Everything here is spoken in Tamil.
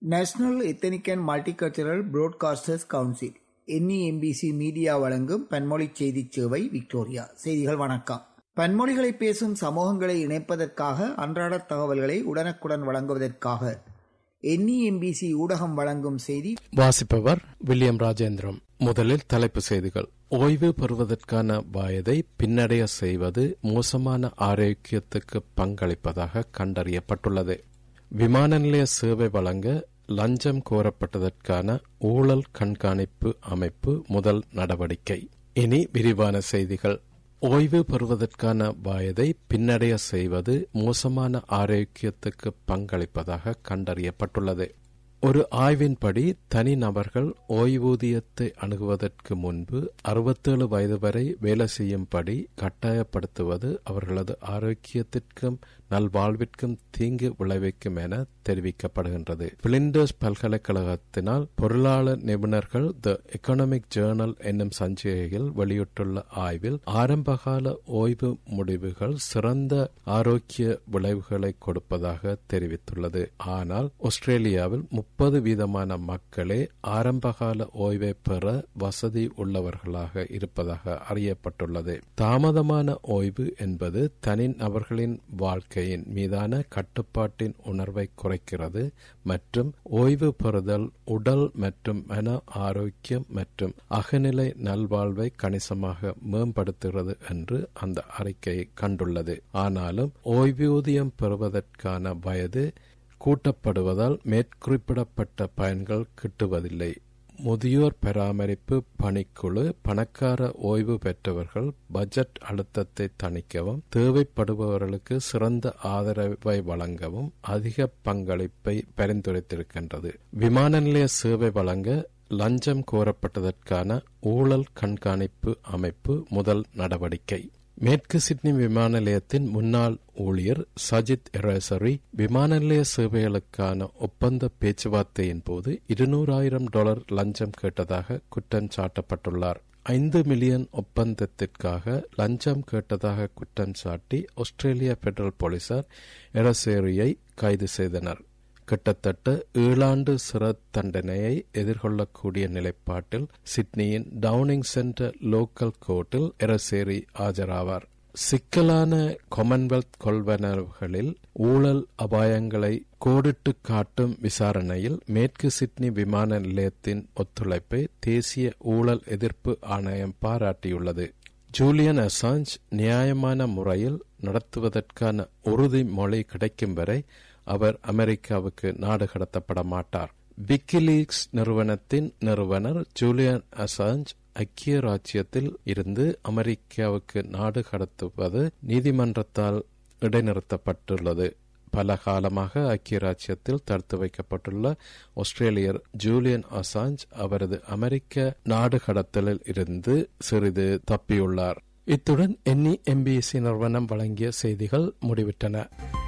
national ethnic and multicultural broadcasters council NEMBC media வழங்கும் பன்மொழி செய்தி சேவை விக்டோரியா செய்திகள் வணக்கம் பன்மொழிகளை பேசும் சமூகங்களை இணைப்பதற்காக அன்றாட தகவல்களை உடனுக்குடன் வழங்குவதற்காக என்இஎம்பிசி ஊடகம் வழங்கும் செய்தி வாசிப்பவர் வில்லியம் ராஜேந்திரம் முதலில் தலைப்பு செய்திகள் ஓய்வு பெறுவதற்கான வயதை பின்னடைய செய்வது மோசமான ஆரோக்கியத்துக்கு பங்களிப்பதாக கண்டறியப்பட்டுள்ளது விமான நிலைய சேவை வழங்க லஞ்சம் கோரப்பட்டதற்கான ஊழல் கண்காணிப்பு அமைப்பு முதல் நடவடிக்கை இனி விரிவான செய்திகள் ஓய்வு பெறுவதற்கான வயதை பின்னடைய செய்வது மோசமான ஆரோக்கியத்துக்கு பங்களிப்பதாக கண்டறியப்பட்டுள்ளது ஒரு ஆய்வின்படி தனிநபர்கள் ஓய்வூதியத்தை அணுகுவதற்கு முன்பு அறுபத்தேழு வயது வரை வேலை செய்யும்படி கட்டாயப்படுத்துவது அவர்களது ஆரோக்கியத்திற்கும் நல்வாழ்விற்கும் தீங்கு விளைவிக்கும் என தெரிவிக்கப்படுகின்றது பிளிண்டர்ஸ் பல்கலைக்கழகத்தினால் பொருளாளர் நிபுணர்கள் த எக்கனாமிக் ஜேர்னல் என்னும் சஞ்சிகையில் வெளியிட்டுள்ள ஆய்வில் ஆரம்பகால ஓய்வு முடிவுகள் சிறந்த ஆரோக்கிய விளைவுகளை கொடுப்பதாக தெரிவித்துள்ளது ஆனால் ஆஸ்திரேலியாவில் முப்பது வீதமான மக்களே ஆரம்பகால ஓய்வை பெற வசதி உள்ளவர்களாக இருப்பதாக அறியப்பட்டுள்ளது தாமதமான ஓய்வு என்பது தனி நபர்களின் வாழ்க்கையின் மீதான கட்டுப்பாட்டின் உணர்வை குறைக்கிறது மற்றும் ஓய்வு பெறுதல் உடல் மற்றும் மன ஆரோக்கியம் மற்றும் அகநிலை நல்வாழ்வை கணிசமாக மேம்படுத்துகிறது என்று அந்த அறிக்கை கண்டுள்ளது ஆனாலும் ஓய்வூதியம் பெறுவதற்கான வயது கூட்டப்படுவதால் மேற்குறிப்பிடப்பட்ட பயன்கள் கிட்டுவதில்லை முதியோர் பராமரிப்பு பணிக்குழு பணக்கார ஓய்வு பெற்றவர்கள் பட்ஜெட் அழுத்தத்தை தணிக்கவும் தேவைப்படுபவர்களுக்கு சிறந்த ஆதரவை வழங்கவும் அதிக பங்களிப்பை பரிந்துரைத்திருக்கின்றது விமான நிலைய சேவை வழங்க லஞ்சம் கோரப்பட்டதற்கான ஊழல் கண்காணிப்பு அமைப்பு முதல் நடவடிக்கை மேற்கு சிட்னி விமான நிலையத்தின் முன்னாள் ஊழியர் சஜித் எரேசரி விமான நிலைய சேவைகளுக்கான ஒப்பந்த பேச்சுவார்த்தையின் போது இருநூறாயிரம் டாலர் லஞ்சம் கேட்டதாக குற்றம் சாட்டப்பட்டுள்ளார் ஐந்து மில்லியன் ஒப்பந்தத்திற்காக லஞ்சம் கேட்டதாக குற்றம் சாட்டி ஆஸ்திரேலிய பெடரல் போலீசார் எரசேரியை கைது செய்தனர் கிட்டத்தட்ட ஏழாண்டு சிறை தண்டனையை எதிர்கொள்ளக்கூடிய நிலைப்பாட்டில் சிட்னியின் டவுனிங் சென்டர் லோக்கல் கோர்ட்டில் எரசேரி ஆஜராவார் சிக்கலான காமன்வெல்த் கொள்வனவுகளில் ஊழல் அபாயங்களை கோடிட்டு காட்டும் விசாரணையில் மேற்கு சிட்னி விமான நிலையத்தின் ஒத்துழைப்பை தேசிய ஊழல் எதிர்ப்பு ஆணையம் பாராட்டியுள்ளது ஜூலியன் அசாஞ்ச் நியாயமான முறையில் நடத்துவதற்கான உறுதிமொழி கிடைக்கும் வரை அவர் அமெரிக்காவுக்கு நாடு கடத்தப்பட மாட்டார் விக்கிலீக்ஸ் நிறுவனத்தின் நிறுவனர் ஜூலியன் அசாஞ்ச் ஐக்கிய ராஜ்யத்தில் இருந்து அமெரிக்காவுக்கு நாடு கடத்துவது நீதிமன்றத்தால் இடைநிறுத்தப்பட்டுள்ளது பல காலமாக ஐக்கிய ராஜ்யத்தில் தடுத்து வைக்கப்பட்டுள்ள ஆஸ்திரேலியர் ஜூலியன் அசாஞ்ச் அவரது அமெரிக்க நாடு கடத்தலில் இருந்து சிறிது தப்பியுள்ளார் இத்துடன் என்இ எம்பிஎஸ்சி நிறுவனம் வழங்கிய செய்திகள் முடிவிட்டன